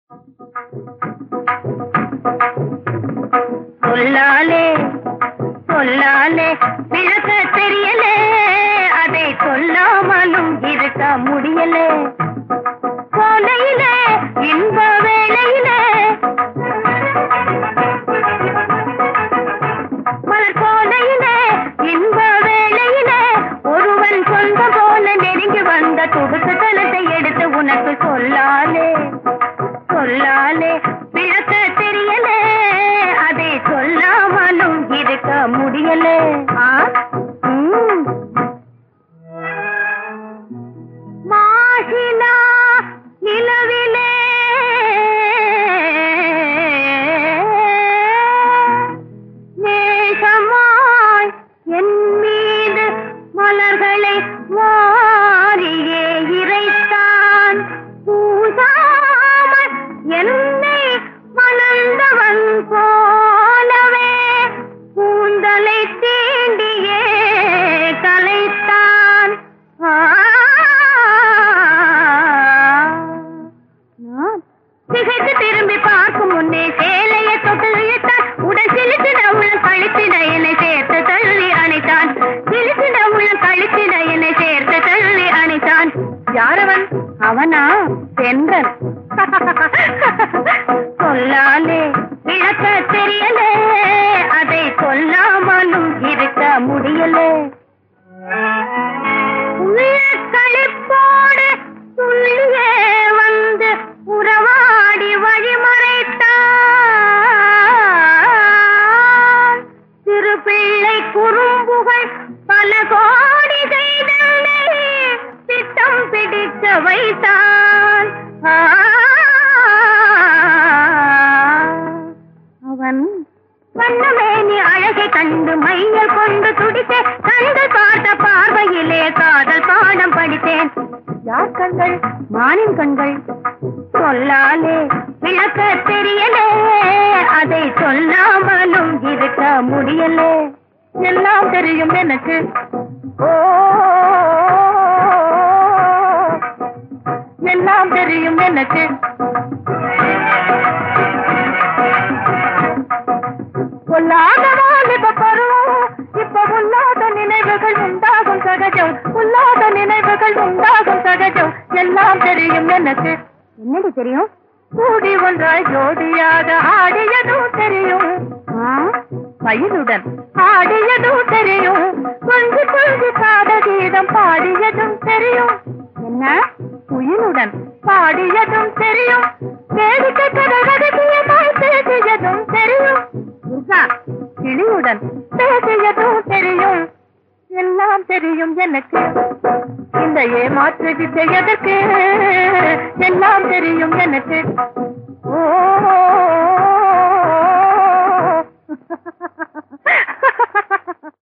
சொல்லாலே சொல்லாலே விளக்க தெரியலே அதை சொல்லாமலும் இருக்க முடியலே கோலையிலே இன்ப வேளையிலே மலர் கோலையிலே இன்ப வேளையிலே ஒருவன் சொந்த போல நெருங்கி வந்த துடுக்குத்தனத்தை எடுத்து உனக்கு சொல்லாலே சொல்லாலே விளக்க தெரியலே அதை சொல்லாமலும் இருக்க முடியலே ஆ? ம். மாசிலா நிலவிலே நேசமாய் என் மீது மலர்களை வாரியே இறைத்தான் பூசாமல் என்னை மணந்தவன் போலவே கூந்தலை தீண்டியே கலைத்தான் ஆ நான் திகைத்து திரும்பி பார்க்கும் முன்னே சேலையை தொட்டு இழுத்தான் உடல் சிலுத்தின உள்ள கழுத்தின என்னை சேர்த்து தள்ளி அணைத்தான் சிலுத்தின உள்ள கழுத்தின என்னை சேர்த்து தள்ளி அணைத்தான் யாரவன் அவனா சென்றன் சொல்லாலே இழக்க தெரியலே அதை சொல்லாமலும் இருக்க முடியலே களிப்போடு துள்ளியே வந்து உறவாடி வழிமறைத்தான் சிறு பிள்ளை குறும்புகள் பல கோடி செய்தனை திட்டம் பிடிக்க வைத்தான் ஆ, அவன் வண்ணமேனி அழகை கண்டு மையல் கொண்டு துடித்தேன் கண்டு பார்த்த பார்வையிலே காதல் பாடம் படித்தேன் யார் கண்கள் மானின் கண்கள் சொல்லாலே விளக்க தெரியலே அதை சொல்லாமலும் இருக்க முடியலே எல்லாம் தெரியும் எனக்கு ஓ எல்லாம் தெரியும் எனக்கு பொல்லாத வாலிப பருவம் இப்ப உள்ளாத நினைவுகள் உண்டாகும் சகஜம் உள்ளாத நினைவுகள் உண்டாகும் சகஜம் எல்லாம் தெரியும் எனக்கு என்னடி தெரியும் கூடி ஒன்றாய் ஜோடியாக ஆடியதும் தெரியும் மயிலுடன் ஆடியதும் தெரியும் கொஞ்சி கொஞ்சி பாட கீதம் பாடியதும் தெரியும் என்ன குயிலுடன் பாடியதும் தெரியும் வேடிக்கை கதை ரகசியமாய் பேசியதும் தெரியும் துர்கா கிளியுடன் பேசியதும் தெரியும் எல்லாம் தெரியும் எனக்கு இந்த ஏமாற்று வித்தை எதற்கு எல்லாம் தெரியும் எனக்கு ஓ